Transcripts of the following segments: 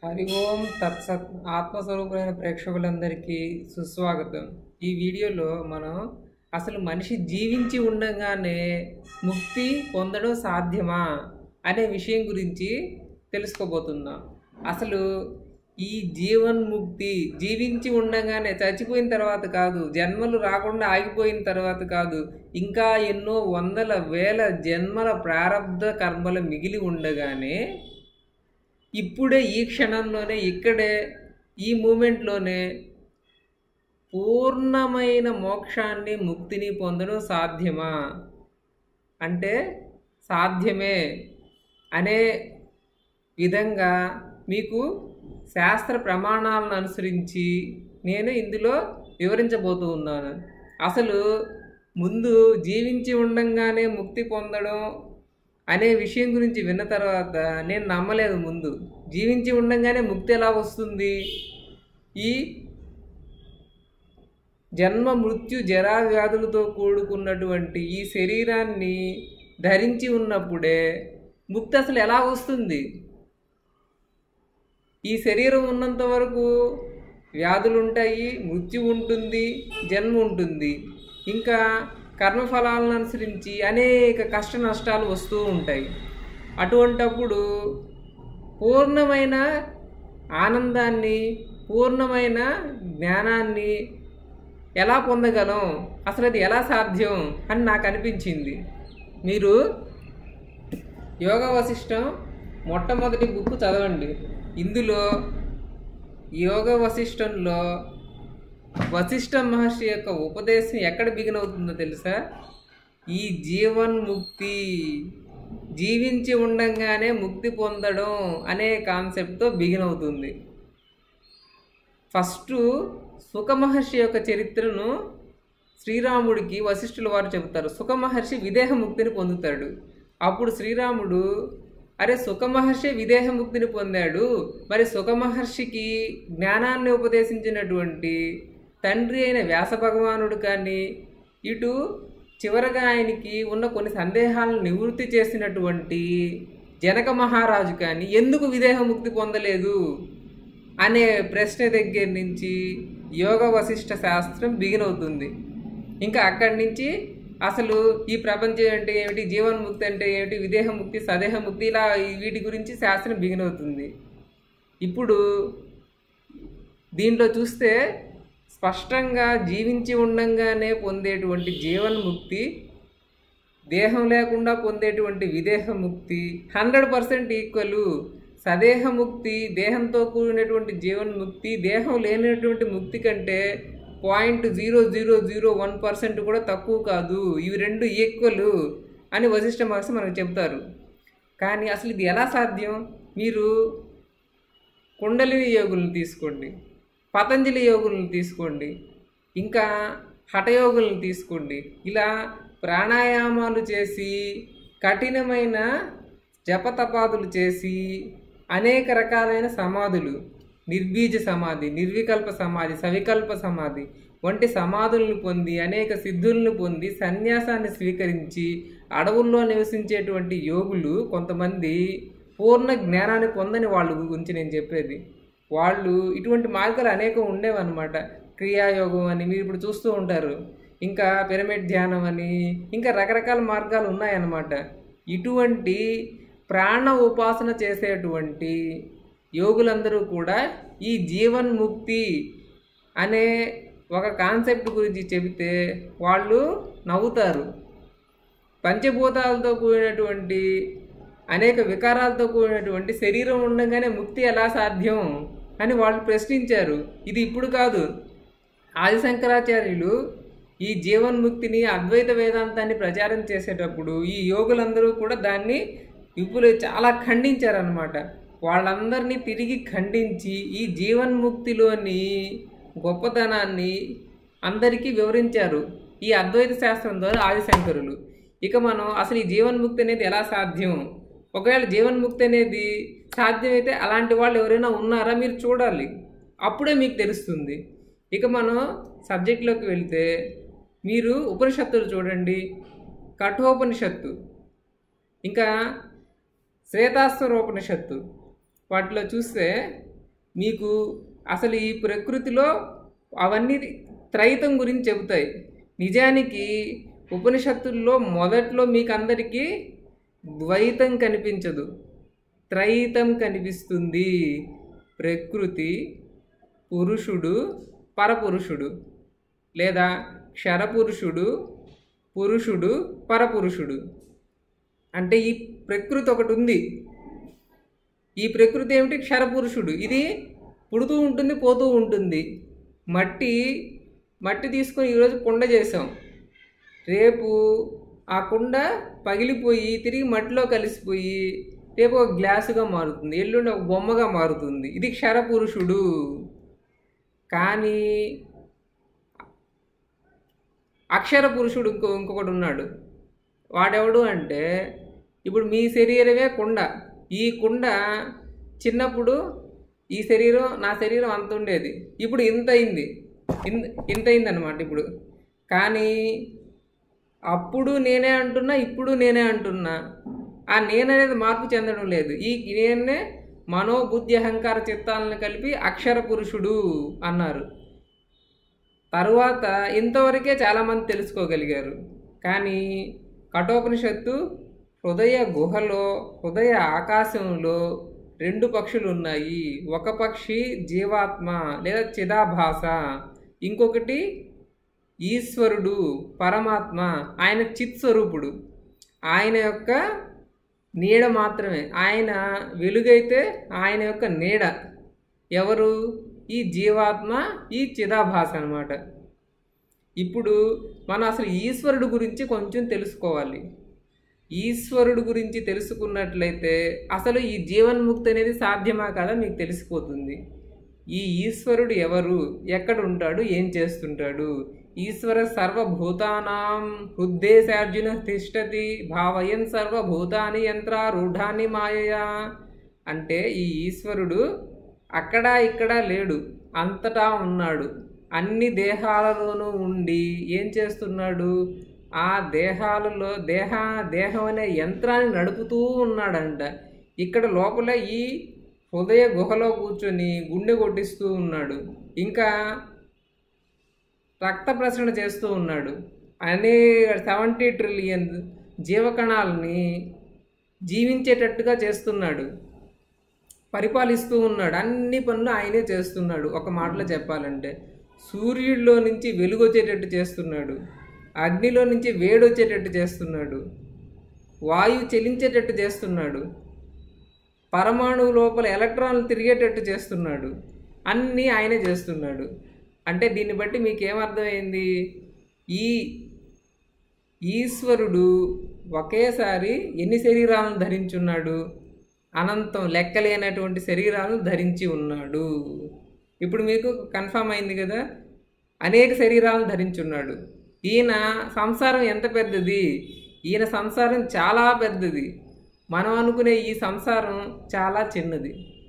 హరి ఓం తత్సత్ ఆత్మస్వరూపులైన ప్రేక్షకులందరికీ సుస్వాగతం ఈ వీడియోలో మనం అసలు మనిషి జీవించి ఉండగానే ముక్తి పొందడం సాధ్యమా అనే విషయం గురించి తెలుసుకోబోతున్నాం అసలు ఈ జీవన్ముక్తి జీవించి ఉండగానే చచ్చిపోయిన తర్వాత కాదు జన్మలు రాకుండా ఆగిపోయిన తర్వాత కాదు ఇంకా ఎన్నో వందల వేల జన్మల ప్రారంధ కర్మలు మిగిలి ఉండగానే ఇప్పుడే ఈ క్షణంలోనే ఇక్కడే ఈ మూమెంట్లోనే పూర్ణమైన మోక్షాన్ని ముక్తిని పొందడం సాధ్యమా అంటే సాధ్యమే అనే విధంగా మీకు శాస్త్ర ప్రమాణాలను అనుసరించి నేను ఇందులో వివరించబోతూ ఉన్నాను అసలు ముందు జీవించి ఉండంగానే ముక్తి పొందడం అనే విషయం గురించి విన్న తర్వాత నేను నమ్మలేదు ముందు జీవించి ఉండంగానే ముక్తి ఎలా వస్తుంది ఈ జన్మ మృత్యు జరా వ్యాధులతో కూడుకున్నటువంటి ఈ శరీరాన్ని ధరించి ఉన్నప్పుడే ముక్తి అసలు ఎలా వస్తుంది ఈ శరీరం ఉన్నంత వరకు వ్యాధులు ఉంటాయి మృత్యు ఉంటుంది జన్మ ఉంటుంది ఇంకా కర్మఫలాలను అనుసరించి అనేక కష్ట నష్టాలు వస్తూ ఉంటాయి అటువంటప్పుడు పూర్ణమైన ఆనందాన్ని పూర్ణమైన జ్ఞానాన్ని ఎలా పొందగలం అసలు అది ఎలా సాధ్యం అని నాకు అనిపించింది మీరు యోగ వశిష్టం మొట్టమొదటి బుక్ చదవండి ఇందులో యోగ వశిష్టంలో వశిష్ఠ మహర్షి యొక్క ఉపదేశం ఎక్కడ బిగిన్ అవుతుందో తెలుసా ఈ జీవన్ముక్తి జీవించి ఉండంగానే ముక్తి పొందడం అనే కాన్సెప్ట్తో బిగిన్ అవుతుంది ఫస్ట్ సుఖమహర్షి యొక్క చరిత్రను శ్రీరాముడికి వశిష్ఠుల వారు చెబుతారు సుఖమహర్షి విదేహ ముక్తిని పొందుతాడు అప్పుడు శ్రీరాముడు అరే సుఖమహర్షి విదేహ ముక్తిని పొందాడు మరి సుఖమహర్షికి జ్ఞానాన్ని ఉపదేశించినటువంటి తండ్రి అయిన వ్యాస భగవానుడు కానీ ఇటు చివరగా ఆయనకి ఉన్న కొన్ని సందేహాలను నివృత్తి చేసినటువంటి జనక మహారాజు కానీ ఎందుకు విదేహ ముక్తి పొందలేదు అనే ప్రశ్న దగ్గర నుంచి యోగ వశిష్ట శాస్త్రం బిగిన్ అవుతుంది ఇంకా అక్కడి నుంచి అసలు ఈ ప్రపంచం అంటే ఏమిటి జీవన్ముక్తి అంటే ఏమిటి విదేహముక్తి సదేహముక్తి ఇలా వీటి గురించి శాస్త్రం బిగిన్ అవుతుంది ఇప్పుడు దీంట్లో చూస్తే స్పష్టంగా జీవించి ఉండంగానే పొందేటువంటి జీవన్ముక్తి దేహం లేకుండా పొందేటువంటి విదేహముక్తి హండ్రెడ్ పర్సెంట్ ఈక్వల్ సదేహముక్తి దేహంతో కూడినటువంటి జీవన్ముక్తి దేహం లేనటువంటి ముక్తి కంటే point zero zero zero one percent కూడా తక్కువ కాదు ఇవి రెండు ఈక్వల్ అని వశిష్ఠ మహర్షి మనకు చెప్తారు కానీ అసలు ఇది ఎలా సాధ్యం మీరు కుండలిని యోగులను తీసుకోండి పతంజలి యోగులను తీసుకోండి ఇంకా హఠయోగులను తీసుకోండి ఇలా ప్రాణాయామాలు చేసి కఠినమైన జపతపాదులు చేసి అనేక రకాలైన సమాధులు నిర్బీజ సమాధి నిర్వికల్ప సమాధి సవికల్ప సమాధి వంటి సమాధులను పొంది అనేక సిద్ధులను పొంది సన్యాసాన్ని స్వీకరించి అడవుల్లో నివసించేటువంటి యోగులు కొంతమంది పూర్ణ జ్ఞానాన్ని పొందని వాళ్ళ గురించి నేను చెప్పేది వాళ్ళు ఇటువంటి మార్గాలు అనేకం ఉండేవన్నమాట క్రియాయోగం అని మీరు ఇప్పుడు చూస్తూ ఉంటారు ఇంకా పిరమిడ్ ధ్యానం అని ఇంకా రకరకాల మార్గాలు ఉన్నాయన్నమాట ఇటువంటి ప్రాణ ఉపాసన చేసేటువంటి యోగులందరూ కూడా ఈ జీవన్ముక్తి అనే ఒక కాన్సెప్ట్ గురించి చెబితే వాళ్ళు నవ్వుతారు పంచభూతాలతో కూడినటువంటి అనేక వికారాలతో కూడినటువంటి శరీరం ఉండగానే ముక్తి ఎలా సాధ్యం అని వాళ్ళు ప్రశ్నించారు ఇది ఇప్పుడు కాదు ఆదిశంకరాచార్యులు ఈ జీవన్ముక్తిని అద్వైత వేదాంతాన్ని ప్రచారం చేసేటప్పుడు ఈ యోగులందరూ కూడా దాన్ని విపులు చాలా ఖండించారనమాట వాళ్ళందరినీ తిరిగి ఖండించి ఈ జీవన్ముక్తిలోని గొప్పతనాన్ని అందరికీ వివరించారు ఈ అద్వైత శాస్త్రం ద్వారా ఆదిశంకరులు ఇక మనం అసలు ఈ జీవన్ముక్తి అనేది ఎలా సాధ్యం ఒకవేళ జీవన్ముక్తి అనేది సాధ్యమైతే అలాంటి వాళ్ళు ఎవరైనా ఉన్నారా మీరు చూడాలి అప్పుడే మీకు తెలుస్తుంది ఇక మనం సబ్జెక్ట్లోకి వెళ్తే మీరు ఉపనిషత్తులు చూడండి కఠోపనిషత్తు ఇంకా శ్వేతాస్వరోపనిషత్తు వాటిలో చూస్తే మీకు అసలు ఈ ప్రకృతిలో అవన్నీ త్రైతం గురించి చెబుతాయి నిజానికి ఉపనిషత్తుల్లో మొదట్లో మీకు అందరికీ ద్వైతం కనిపించదు త్రైతం కనిపిస్తుంది ప్రకృతి పురుషుడు పరపురుషుడు లేదా క్షరపురుషుడు పురుషుడు పరపురుషుడు అంటే ఈ ప్రకృతి ఒకటి ఉంది ఈ ప్రకృతి ఏమిటి క్షరపురుషుడు ఇది పుడుతూ ఉంటుంది పోతూ ఉంటుంది మట్టి మట్టి తీసుకొని ఈరోజు కుండ చేసాం రేపు ఆ కుండ పగిలిపోయి తిరిగి మట్టిలో కలిసిపోయి రేపు ఒక గ్లాసుగా మారుతుంది ఎల్లుండి ఒక బొమ్మగా మారుతుంది ఇది క్షరపురుషుడు కానీ అక్షర పురుషుడు ఇంకో ఇంకొకటి ఉన్నాడు వాడెవడు అంటే ఇప్పుడు మీ శరీరమే కుండ ఈ కుండ చిన్నప్పుడు ఈ శరీరం నా శరీరం అంత ఉండేది ఇప్పుడు ఇంత అయింది ఇన్- ఇంత అయింది అనమాట ఇప్పుడు కానీ అప్పుడు నేనే అంటున్నా ఇప్పుడు నేనే అంటున్నా ఆ నేననేది మార్పు చెందడం లేదు ఈ నేనే మనోబుద్ధి అహంకార చిత్తాలను కలిపి అక్షర పురుషుడు అన్నారు తరువాత ఇంతవరకే చాలామంది తెలుసుకోగలిగారు కానీ కఠోపనిషత్తు హృదయ గుహలో హృదయ ఆకాశంలో రెండు పక్షులు ఉన్నాయి ఒక పక్షి జీవాత్మ లేదా చిదాభాస ఇంకొకటి ఈశ్వరుడు పరమాత్మ ఆయన చిత్ స్వరూపుడు ఆయన యొక్క నీడ మాత్రమే ఆయన వెలుగైతే ఆయన యొక్క నీడ ఎవరు ఈ జీవాత్మ ఈ చిదాభాస అన్నమాట ఇప్పుడు మనం అసలు ఈశ్వరుడు గురించి కొంచెం తెలుసుకోవాలి ఈశ్వరుడు గురించి తెలుసుకున్నట్లయితే అసలు ఈ జీవన్ముక్తి అనేది సాధ్యమా కదా మీకు తెలిసిపోతుంది ఈ ఈశ్వరుడు ఎవరు ఎక్కడ ఉంటాడు ఏం చేస్తుంటాడు ఈశ్వర సర్వభూతానాం హృద్దేశార్జున తిష్టతి భావయన్ సర్వభూతాని యంత్రారూఢాని మాయయా అంటే ఈ ఈశ్వరుడు అక్కడ ఇక్కడ లేడు అంతటా ఉన్నాడు అన్ని దేహాలలోనూ ఉండి ఏం చేస్తున్నాడు ఆ దేహాలలో దేహ దేహం అనే యంత్రాన్ని నడుపుతూ ఉన్నాడంట ఇక్కడ లోపల ఈ హృదయ గుహలో కూర్చొని గుండె కొట్టిస్తూ ఉన్నాడు ఇంకా రక్త ప్రసరణ చేస్తూ ఉన్నాడు అనేక సెవెంటీ ట్రిలియన్ జీవకణాలని జీవించేటట్టుగా చేస్తున్నాడు పరిపాలిస్తూ ఉన్నాడు అన్ని పనులు ఆయనే చేస్తున్నాడు ఒక మాటలో చెప్పాలంటే సూర్యుడిలో నుంచి వెలుగు వచ్చేటట్టు చేస్తున్నాడు అగ్నిలో నుంచి వేడి వచ్చేటట్టు చేస్తున్నాడు వాయువు చెలించేటట్టు చేస్తున్నాడు పరమాణువు లోపల ఎలక్ట్రాన్లు తిరిగేటట్టు చేస్తున్నాడు అన్నీ ఆయనే చేస్తున్నాడు అంటే దీన్ని బట్టి మీకు ఏమర్థమైంది ఈ ఈశ్వరుడు ఒకేసారి ఎన్ని శరీరాలను ధరించున్నాడు అనంతం లెక్కలేనటువంటి శరీరాలను ధరించి ఉన్నాడు ఇప్పుడు మీకు కన్ఫామ్ అయింది కదా అనేక శరీరాలను ధరించున్నాడు ఈయన సంసారం ఎంత పెద్దది ఈయన సంసారం చాలా పెద్దది మనం అనుకునే ఈ సంసారం చాలా చిన్నది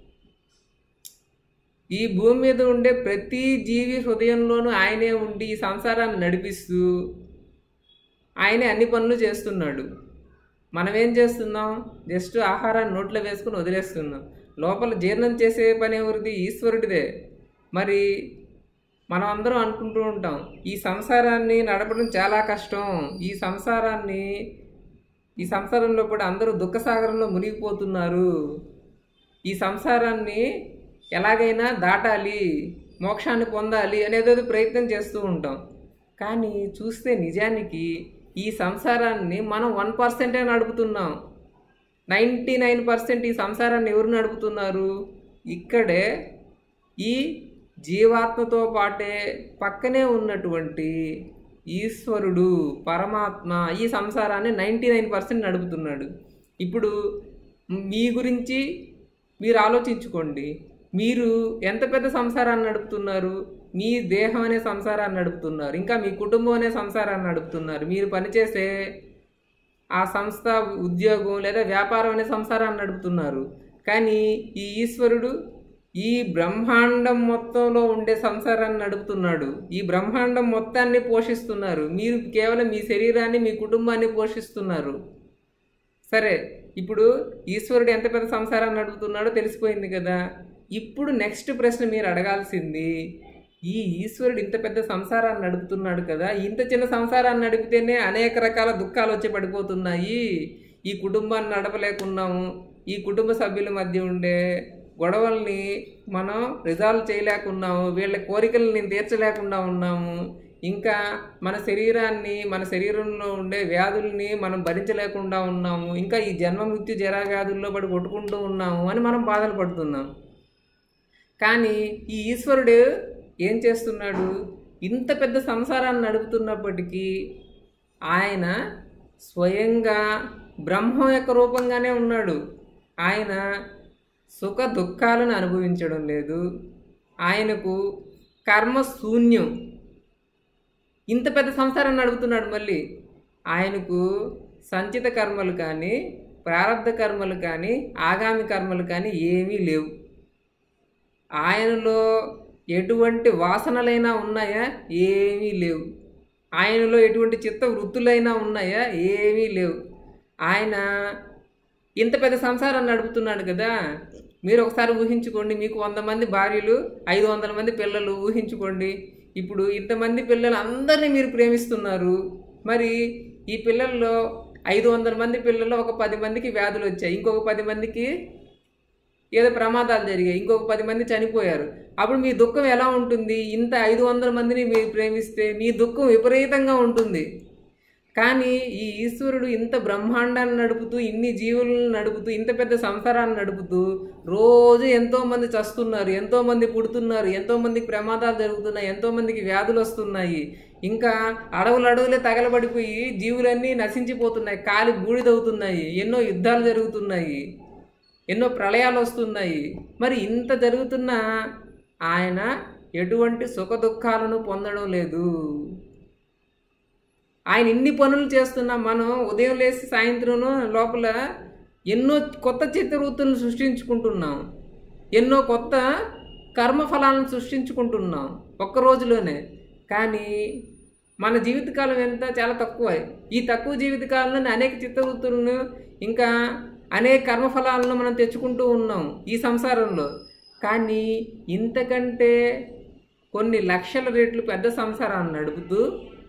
ఈ భూమి మీద ఉండే ప్రతి జీవి హృదయంలోనూ ఆయనే ఉండి ఈ సంసారాన్ని నడిపిస్తూ ఆయనే అన్ని పనులు చేస్తున్నాడు మనం ఏం చేస్తున్నాం జస్ట్ ఆహారాన్ని నోట్లో వేసుకుని వదిలేస్తున్నాం లోపల జీర్ణం చేసే పని ఎవరిది ఈశ్వరుడిదే మరి మనం అందరం అనుకుంటూ ఉంటాం ఈ సంసారాన్ని నడపడం చాలా కష్టం ఈ సంసారాన్ని ఈ సంసారంలో కూడా అందరూ దుఃఖసాగరంలో మునిగిపోతున్నారు ఈ సంసారాన్ని ఎలాగైనా దాటాలి మోక్షాన్ని పొందాలి అనేదో ప్రయత్నం చేస్తూ ఉంటాం కానీ చూస్తే నిజానికి ఈ సంసారాన్ని మనం వన్ పర్సెంటే నడుపుతున్నాం నైంటీ నైన్ పర్సెంట్ ఈ సంసారాన్ని ఎవరు నడుపుతున్నారు ఇక్కడే ఈ జీవాత్మతో పాటే పక్కనే ఉన్నటువంటి ఈశ్వరుడు పరమాత్మ ఈ సంసారాన్ని నైంటీ నైన్ పర్సెంట్ నడుపుతున్నాడు ఇప్పుడు మీ గురించి మీరు ఆలోచించుకోండి మీరు ఎంత పెద్ద సంసారాన్ని నడుపుతున్నారు మీ దేహం అనే సంసారాన్ని నడుపుతున్నారు ఇంకా మీ కుటుంబం అనే సంసారాన్ని నడుపుతున్నారు మీరు పనిచేసే ఆ సంస్థ ఉద్యోగం లేదా వ్యాపారం అనే సంసారాన్ని నడుపుతున్నారు కానీ ఈ ఈశ్వరుడు ఈ బ్రహ్మాండం మొత్తంలో ఉండే సంసారాన్ని నడుపుతున్నాడు ఈ బ్రహ్మాండం మొత్తాన్ని పోషిస్తున్నారు మీరు కేవలం మీ శరీరాన్ని మీ కుటుంబాన్ని పోషిస్తున్నారు సరే ఇప్పుడు ఈశ్వరుడు ఎంత పెద్ద సంసారాన్ని నడుపుతున్నాడో తెలిసిపోయింది కదా ఇప్పుడు నెక్స్ట్ ప్రశ్న మీరు అడగాల్సింది ఈ ఈశ్వరుడు ఇంత పెద్ద సంసారాన్ని నడుపుతున్నాడు కదా ఇంత చిన్న సంసారాన్ని నడిపితేనే అనేక రకాల దుఃఖాలు వచ్చి పడిపోతున్నాయి ఈ కుటుంబాన్ని నడపలేకున్నాము ఈ కుటుంబ సభ్యుల మధ్య ఉండే గొడవల్ని మనం రిజాల్వ్ చేయలేకున్నాము వీళ్ళ కోరికల్ని తీర్చలేకుండా ఉన్నాము ఇంకా మన శరీరాన్ని మన శరీరంలో ఉండే వ్యాధుల్ని మనం భరించలేకుండా ఉన్నాము ఇంకా ఈ జన్మ మృత్యు జరా వ్యాధుల్లో పడి కొట్టుకుంటూ ఉన్నాము అని మనం బాధలు పడుతున్నాం కానీ ఈ ఈశ్వరుడు ఏం చేస్తున్నాడు ఇంత పెద్ద సంసారాన్ని నడుపుతున్నప్పటికీ ఆయన స్వయంగా బ్రహ్మం యొక్క రూపంగానే ఉన్నాడు ఆయన సుఖ దుఃఖాలను అనుభవించడం లేదు ఆయనకు కర్మ శూన్యం ఇంత పెద్ద సంసారాన్ని నడుపుతున్నాడు మళ్ళీ ఆయనకు సంచిత కర్మలు కానీ ప్రారంధ కర్మలు కానీ ఆగామి కర్మలు కానీ ఏమీ లేవు ఆయనలో ఎటువంటి వాసనలైనా ఉన్నాయా ఏమీ లేవు ఆయనలో ఎటువంటి చిత్త వృత్తులైనా ఉన్నాయా ఏమీ లేవు ఆయన ఇంత పెద్ద సంసారాన్ని నడుపుతున్నాడు కదా మీరు ఒకసారి ఊహించుకోండి మీకు వంద మంది భార్యలు ఐదు వందల మంది పిల్లలు ఊహించుకోండి ఇప్పుడు ఇంతమంది పిల్లలు అందరినీ మీరు ప్రేమిస్తున్నారు మరి ఈ పిల్లల్లో ఐదు వందల మంది పిల్లల్లో ఒక పది మందికి వ్యాధులు వచ్చాయి ఇంకొక పది మందికి ఏదో ప్రమాదాలు జరిగాయి ఇంకొక పది మంది చనిపోయారు అప్పుడు మీ దుఃఖం ఎలా ఉంటుంది ఇంత ఐదు వందల మందిని మీరు ప్రేమిస్తే మీ దుఃఖం విపరీతంగా ఉంటుంది కానీ ఈ ఈశ్వరుడు ఇంత బ్రహ్మాండాన్ని నడుపుతూ ఇన్ని జీవులను నడుపుతూ ఇంత పెద్ద సంసారాన్ని నడుపుతూ రోజు ఎంతో మంది చస్తున్నారు ఎంతో మంది పుడుతున్నారు ఎంతో మందికి ప్రమాదాలు జరుగుతున్నాయి ఎంతో మందికి వ్యాధులు వస్తున్నాయి ఇంకా అడవులు అడవులే తగలబడిపోయి జీవులన్నీ నశించిపోతున్నాయి కాలి బూడిదవుతున్నాయి ఎన్నో యుద్ధాలు జరుగుతున్నాయి ఎన్నో ప్రళయాలు వస్తున్నాయి మరి ఇంత జరుగుతున్నా ఆయన ఎటువంటి సుఖ దుఃఖాలను పొందడం లేదు ఆయన ఇన్ని పనులు చేస్తున్నా మనం ఉదయం లేచి సాయంత్రం లోపల ఎన్నో కొత్త చిత్రవృత్తులను సృష్టించుకుంటున్నాం ఎన్నో కొత్త కర్మఫలాలను సృష్టించుకుంటున్నాం ఒక్క రోజులోనే కానీ మన జీవితకాలం ఎంత చాలా తక్కువ ఈ తక్కువ జీవితకాలంలో అనేక చిత్తవృత్తులను ఇంకా అనేక కర్మఫలాలను మనం తెచ్చుకుంటూ ఉన్నాం ఈ సంసారంలో కానీ ఇంతకంటే కొన్ని లక్షల రేట్లు పెద్ద సంసారాన్ని నడుపుతూ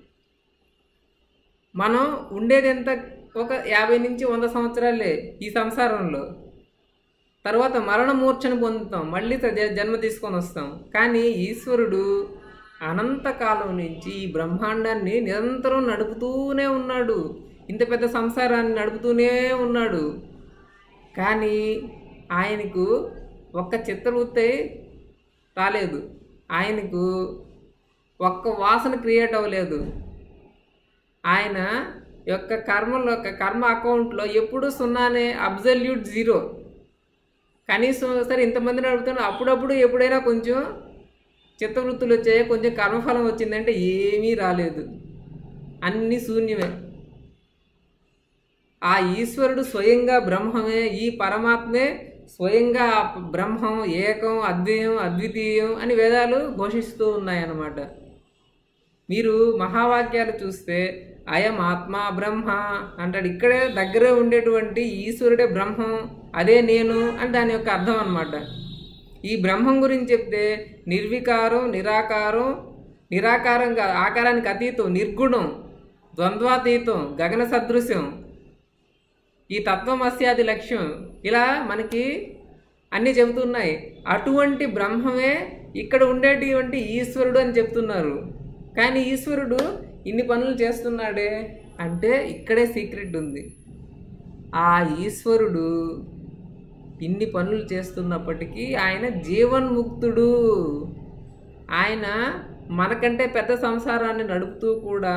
మనం ఉండేది ఎంత ఒక యాభై నుంచి వంద సంవత్సరాలే ఈ సంసారంలో తర్వాత మరణ మూర్ఛను పొందుతాం మళ్ళీ జ- జన్మ తీసుకొని వస్తాం కానీ ఈశ్వరుడు అనంతకాలం నుంచి ఈ బ్రహ్మాండాన్ని నిరంతరం నడుపుతూనే ఉన్నాడు ఇంత పెద్ద సంసారాన్ని నడుపుతూనే ఉన్నాడు కానీ ఆయనకు ఒక్క చిత్రవృత్తి రాలేదు ఆయనకు ఒక్క వాసన క్రియేట్ అవ్వలేదు ఆయన యొక్క కర్మలో కర్మ అకౌంట్లో ఎప్పుడు సున్నానే అబ్జల్యూట్ జీరో కనీసం సరే ఇంతమంది నడుపుతాను అప్పుడప్పుడు ఎప్పుడైనా కొంచెం చిత్తవృత్తులు వచ్చాయి కొంచెం కర్మఫలం వచ్చిందంటే ఏమీ రాలేదు అన్నీ శూన్యమే ఆ ఈశ్వరుడు స్వయంగా బ్రహ్మమే ఈ పరమాత్మే స్వయంగా ఆ బ్రహ్మం ఏకం అద్వయం అద్వితీయం అని వేదాలు ఘోషిస్తూ ఉన్నాయన్నమాట మీరు మహావాక్యాలు చూస్తే అయం ఆత్మ బ్రహ్మ అంటాడు ఇక్కడే దగ్గరే ఉండేటువంటి ఈశ్వరుడే బ్రహ్మం అదే నేను అని దాని యొక్క అర్థం అన్నమాట ఈ బ్రహ్మం గురించి చెప్తే నిర్వికారం నిరాకారం నిరాకారం కాదు ఆకారానికి అతీతం నిర్గుణం ద్వంద్వాతీతం గగన సదృశ్యం ఈ తత్వమస్యాది లక్ష్యం ఇలా మనకి అన్నీ చెబుతున్నాయి అటువంటి బ్రహ్మమే ఇక్కడ ఉండేటువంటి ఈశ్వరుడు అని చెప్తున్నారు కానీ ఈశ్వరుడు ఇన్ని పనులు చేస్తున్నాడే అంటే ఇక్కడే సీక్రెట్ ఉంది ఆ ఈశ్వరుడు ఇన్ని పనులు చేస్తున్నప్పటికీ ఆయన జీవన్ముక్తుడు ఆయన మనకంటే పెద్ద సంసారాన్ని నడుపుతూ కూడా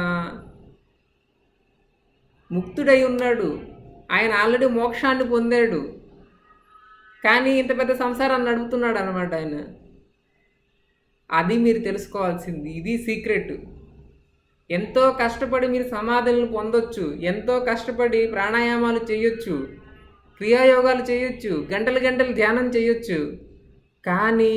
ముక్తుడై ఉన్నాడు ఆయన ఆల్రెడీ మోక్షాన్ని పొందాడు కానీ ఇంత పెద్ద సంసారాన్ని నడుపుతున్నాడు అనమాట ఆయన అది మీరు తెలుసుకోవాల్సింది ఇది సీక్రెట్ ఎంతో కష్టపడి మీరు సమాధులను పొందొచ్చు ఎంతో కష్టపడి ప్రాణాయామాలు చేయొచ్చు క్రియాయోగాలు చేయొచ్చు గంటలు గంటలు ధ్యానం చేయొచ్చు కానీ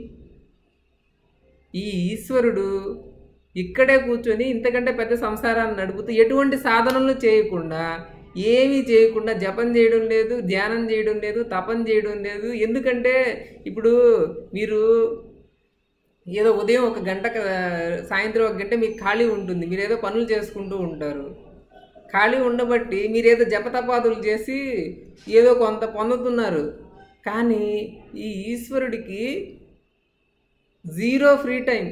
ఈ ఈశ్వరుడు ఇక్కడే కూర్చొని ఇంతకంటే పెద్ద సంసారాన్ని నడుపుతూ ఎటువంటి సాధనలు చేయకుండా ఏమీ చేయకుండా జపం చేయడం లేదు ధ్యానం చేయడం లేదు తపం చేయడం లేదు ఎందుకంటే ఇప్పుడు మీరు ఏదో ఉదయం ఒక గంట క- సాయంత్రం ఒక గంట మీకు ఖాళీ ఉంటుంది మీరు ఏదో పనులు చేసుకుంటూ ఉంటారు ఖాళీ ఉండబట్టి మీరు ఏదో జపతపాదులు చేసి ఏదో కొంత పొందుతున్నారు కానీ ఈ ఈశ్వరుడికి జీరో ఫ్రీ టైం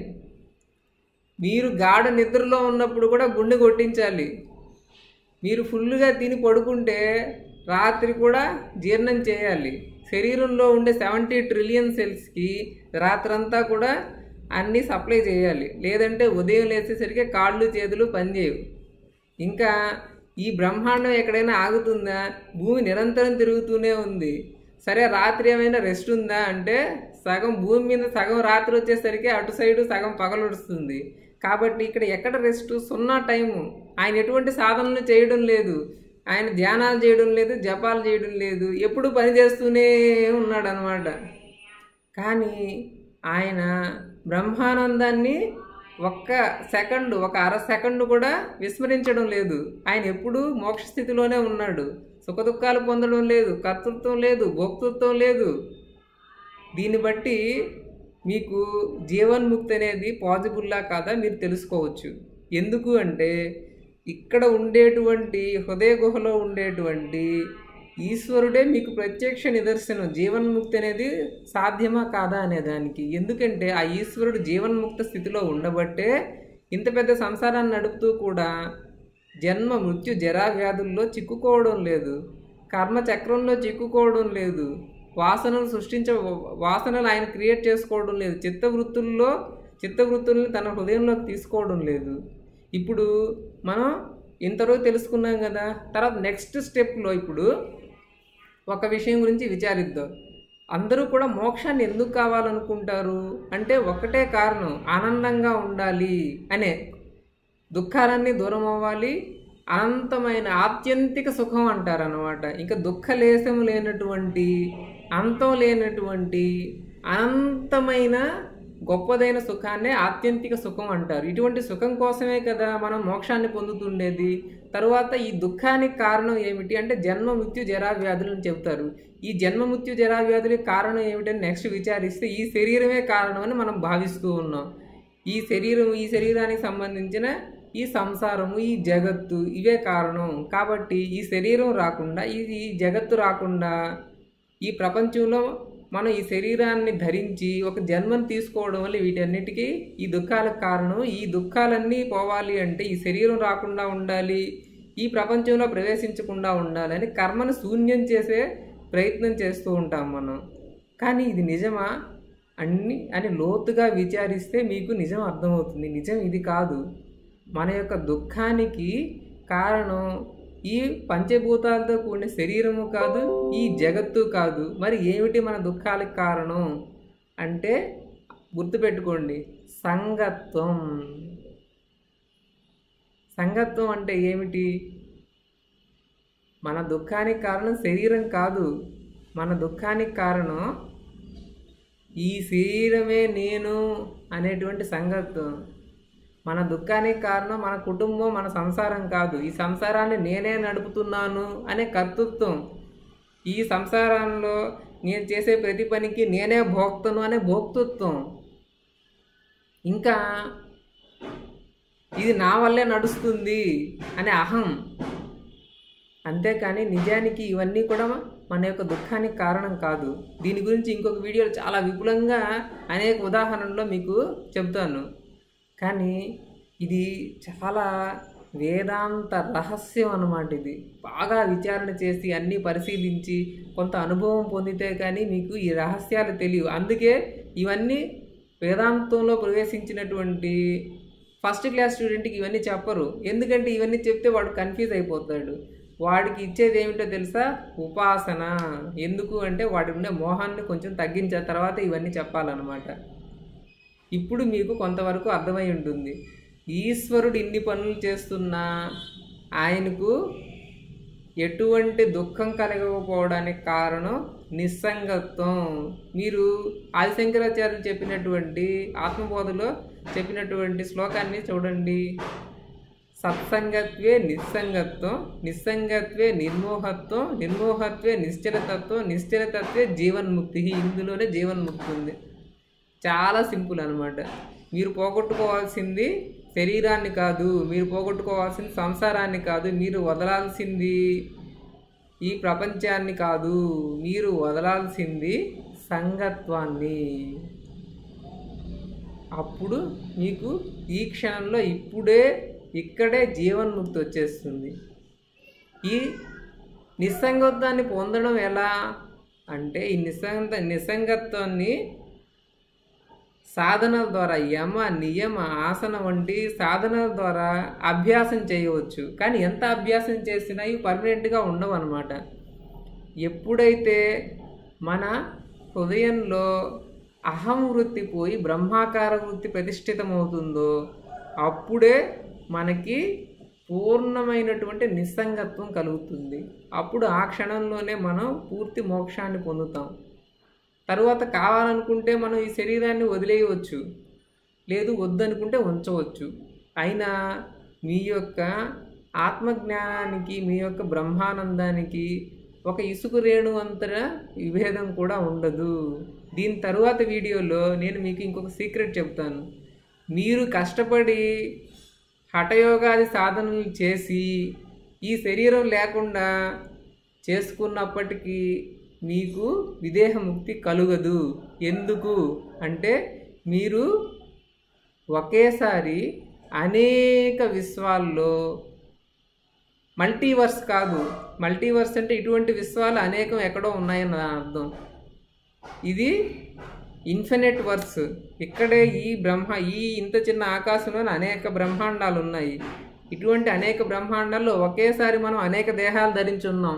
మీరు గాఢ నిద్రలో ఉన్నప్పుడు కూడా గుండె కొట్టించాలి మీరు ఫుల్గా తిని పడుకుంటే రాత్రి కూడా జీర్ణం చేయాలి శరీరంలో ఉండే సెవెంటీ ట్రిలియన్ సెల్స్కి రాత్రంతా కూడా అన్నీ సప్లై చేయాలి లేదంటే ఉదయం లేచేసరికి కాళ్ళు చేతులు పనిచేయవు ఇంకా ఈ బ్రహ్మాండం ఎక్కడైనా ఆగుతుందా భూమి నిరంతరం తిరుగుతూనే ఉంది సరే రాత్రి ఏమైనా రెస్ట్ ఉందా అంటే సగం భూమి మీద సగం రాత్రి వచ్చేసరికి అటు సైడు సగం పగలొడుస్తుంది కాబట్టి ఇక్కడ ఎక్కడ రెస్ట్ సున్నా టైము ఆయన ఎటువంటి సాధనలు చేయడం లేదు ఆయన ధ్యానాలు చేయడం లేదు జపాలు చేయడం లేదు ఎప్పుడు పని చేస్తూనే ఉన్నాడు అనమాట కానీ ఆయన బ్రహ్మానందాన్ని ఒక్క సెకండ్ ఒక అర సెకండ్ కూడా విస్మరించడం లేదు ఆయన ఎప్పుడూ మోక్ష స్థితిలోనే ఉన్నాడు సుఖదుఖాలు పొందడం లేదు కర్తృత్వం లేదు భోక్తృత్వం లేదు దీన్ని బట్టి మీకు జీవన్ముక్తి అనేది పాజిబుల్లా కాదా మీరు తెలుసుకోవచ్చు ఎందుకు అంటే ఇక్కడ ఉండేటువంటి హృదయ గుహలో ఉండేటువంటి ఈశ్వరుడే మీకు ప్రత్యక్ష నిదర్శనం జీవన్ముక్తి అనేది సాధ్యమా కాదా అనే దానికి ఎందుకంటే ఆ ఈశ్వరుడు జీవన్ముక్త స్థితిలో ఉండబట్టే ఇంత పెద్ద సంసారాన్ని నడుపుతూ కూడా జన్మ మృత్యు జరా వ్యాధుల్లో చిక్కుకోవడం లేదు కర్మ చక్రంలో చిక్కుకోవడం లేదు వాసనలు సృష్టించ వాసనలు ఆయన క్రియేట్ చేసుకోవడం లేదు చిత్తవృత్తుల్లో చిత్తవృత్తుల్ని తన హృదయంలోకి తీసుకోవడం లేదు ఇప్పుడు మనం ఇంతవరకు తెలుసుకున్నాం కదా తర్వాత నెక్స్ట్ స్టెప్లో ఇప్పుడు ఒక విషయం గురించి విచారిద్దాం అందరూ కూడా మోక్షాన్ని ఎందుకు కావాలనుకుంటారు అంటే ఒకటే కారణం ఆనందంగా ఉండాలి అనే దుఃఖాలన్నీ దూరం అవ్వాలి అనంతమైన ఆత్యంతిక సుఖం అంటారనమాట ఇంకా దుఃఖలేశం లేనటువంటి అంతం లేనటువంటి అనంతమైన గొప్పదైన సుఖాన్నే ఆత్యంతిక సుఖం అంటారు ఇటువంటి సుఖం కోసమే కదా మనం మోక్షాన్ని పొందుతుండేది తరువాత ఈ దుఃఖానికి కారణం ఏమిటి అంటే జన్మ మృత్యు జరా వ్యాధులు అని చెప్తారు ఈ జన్మ మృత్యు జరా వ్యాధులకి కారణం ఏమిటని నెక్స్ట్ విచారిస్తే ఈ శరీరమే కారణం అని మనం భావిస్తూ ఉన్నాం ఈ శరీరం ఈ శరీరానికి సంబంధించిన ఈ సంసారము ఈ జగత్తు ఇవే కారణం కాబట్టి ఈ శరీరం రాకుండా ఈ ఈ జగత్తు రాకుండా ఈ ప్రపంచంలో మనం ఈ శరీరాన్ని ధరించి ఒక జన్మను తీసుకోవడం వల్ల వీటన్నిటికీ ఈ దుఃఖాలకు కారణం ఈ దుఃఖాలన్నీ పోవాలి అంటే ఈ శరీరం రాకుండా ఉండాలి ఈ ప్రపంచంలో ప్రవేశించకుండా ఉండాలని కర్మను శూన్యం చేసే ప్రయత్నం చేస్తూ ఉంటాం మనం కానీ ఇది నిజమా అన్ని అని లోతుగా విచారిస్తే మీకు నిజం అర్థమవుతుంది నిజం ఇది కాదు మన యొక్క దుఃఖానికి కారణం ఈ పంచభూతాలతో కూడిన శరీరము కాదు ఈ జగత్తు కాదు మరి ఏమిటి మన దుఃఖాలకు కారణం అంటే గుర్తుపెట్టుకోండి సంగత్వం సంగత్వం అంటే ఏమిటి మన దుఃఖానికి కారణం శరీరం కాదు మన దుఃఖానికి కారణం ఈ శరీరమే నేను అనేటువంటి సంగత్వం మన దుఃఖానికి కారణం మన కుటుంబం మన సంసారం కాదు ఈ సంసారాన్ని నేనే నడుపుతున్నాను అనే కర్తృత్వం ఈ సంసారంలో నేను చేసే ప్రతి పనికి నేనే భోక్తను అనే భోక్తృత్వం ఇంకా ఇది నా వల్లే నడుస్తుంది అనే అహం అంతేకాని నిజానికి ఇవన్నీ కూడా మన యొక్క దుఃఖానికి కారణం కాదు దీని గురించి ఇంకొక వీడియోలో చాలా విపులంగా అనేక ఉదాహరణలో మీకు చెప్తాను కానీ ఇది చాలా వేదాంత రహస్యం అన్నమాట ఇది బాగా విచారణ చేసి అన్నీ పరిశీలించి కొంత అనుభవం పొందితే కానీ మీకు ఈ రహస్యాలు తెలియవు అందుకే ఇవన్నీ వేదాంతంలో ప్రవేశించినటువంటి ఫస్ట్ క్లాస్ స్టూడెంట్కి ఇవన్నీ చెప్పరు ఎందుకంటే ఇవన్నీ చెప్తే వాడు కన్ఫ్యూజ్ అయిపోతాడు వాడికి ఇచ్చేది ఏమిటో తెలుసా ఉపాసన ఎందుకు అంటే వాడి ఉండే మోహాన్ని కొంచెం తగ్గించిన తర్వాత ఇవన్నీ చెప్పాలన్నమాట ఇప్పుడు మీకు కొంతవరకు అర్థమై ఉంటుంది ఈశ్వరుడు ఇన్ని పనులు చేస్తున్నా ఆయనకు ఎటువంటి దుఃఖం కలగకపోవడానికి కారణం నిస్సంగత్వం మీరు ఆదిశంకరాచార్యులు చెప్పినటువంటి ఆత్మబోధలో చెప్పినటువంటి శ్లోకాన్ని చూడండి సత్సంగత్వే నిస్సంగత్వం నిస్సంగత్వే నిర్మోహత్వం నిర్మోహత్వే నిశ్చలతత్వం నిశ్చలతత్వే జీవన్ముక్తి ఇందులోనే జీవన్ముక్తి ఉంది చాలా సింపుల్ అనమాట మీరు పోగొట్టుకోవాల్సింది శరీరాన్ని కాదు మీరు పోగొట్టుకోవాల్సింది సంసారాన్ని కాదు మీరు వదలాల్సింది ఈ ప్రపంచాన్ని కాదు మీరు వదలాల్సింది సంగత్వాన్ని అప్పుడు మీకు ఈ క్షణంలో ఇప్పుడే ఇక్కడే జీవన్ముక్తి వచ్చేస్తుంది ఈ నిస్సంగత్వాన్ని పొందడం ఎలా అంటే ఈ నిస్సంగ నిస్సంగత్వాన్ని సాధనల ద్వారా యమ నియమ ఆసన వంటి సాధనల ద్వారా అభ్యాసం చేయవచ్చు కానీ ఎంత అభ్యాసం చేసినా ఇవి పర్మనెంట్గా ఉండవు అనమాట ఎప్పుడైతే మన హృదయంలో అహం వృత్తి పోయి బ్రహ్మాకార వృత్తి ప్రతిష్ఠితమవుతుందో అప్పుడే మనకి పూర్ణమైనటువంటి నిస్సంగత్వం కలుగుతుంది అప్పుడు ఆ క్షణంలోనే మనం పూర్తి మోక్షాన్ని పొందుతాం తరువాత కావాలనుకుంటే మనం ఈ శరీరాన్ని వదిలేయవచ్చు లేదు వద్దనుకుంటే ఉంచవచ్చు అయినా మీ యొక్క ఆత్మజ్ఞానానికి మీ యొక్క బ్రహ్మానందానికి ఒక ఇసుకు రేణు అంతర విభేదం కూడా ఉండదు దీని తరువాత వీడియోలో నేను మీకు ఇంకొక సీక్రెట్ చెప్తాను మీరు కష్టపడి హఠయోగాది సాధనలు చేసి ఈ శరీరం లేకుండా చేసుకున్నప్పటికీ మీకు విదేహముక్తి కలుగదు ఎందుకు అంటే మీరు ఒకేసారి అనేక విశ్వాల్లో మల్టీవర్స్ కాదు మల్టీవర్స్ అంటే ఇటువంటి విశ్వాలు అనేకం ఎక్కడో ఉన్నాయని నా అర్థం ఇది ఇన్ఫినిట్ వర్స్ ఇక్కడే ఈ బ్రహ్మ ఈ ఇంత చిన్న ఆకాశంలో అనేక బ్రహ్మాండాలు ఉన్నాయి ఇటువంటి అనేక బ్రహ్మాండాల్లో ఒకేసారి మనం అనేక దేహాలు ధరించి ఉన్నాం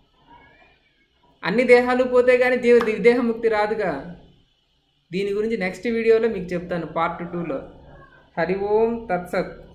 అన్ని దేహాలు పోతే కానీ జీవ విదేహముక్తి రాదుగా దీని గురించి నెక్స్ట్ వీడియోలో మీకు చెప్తాను పార్ట్ టూలో హరి ఓం తత్సత్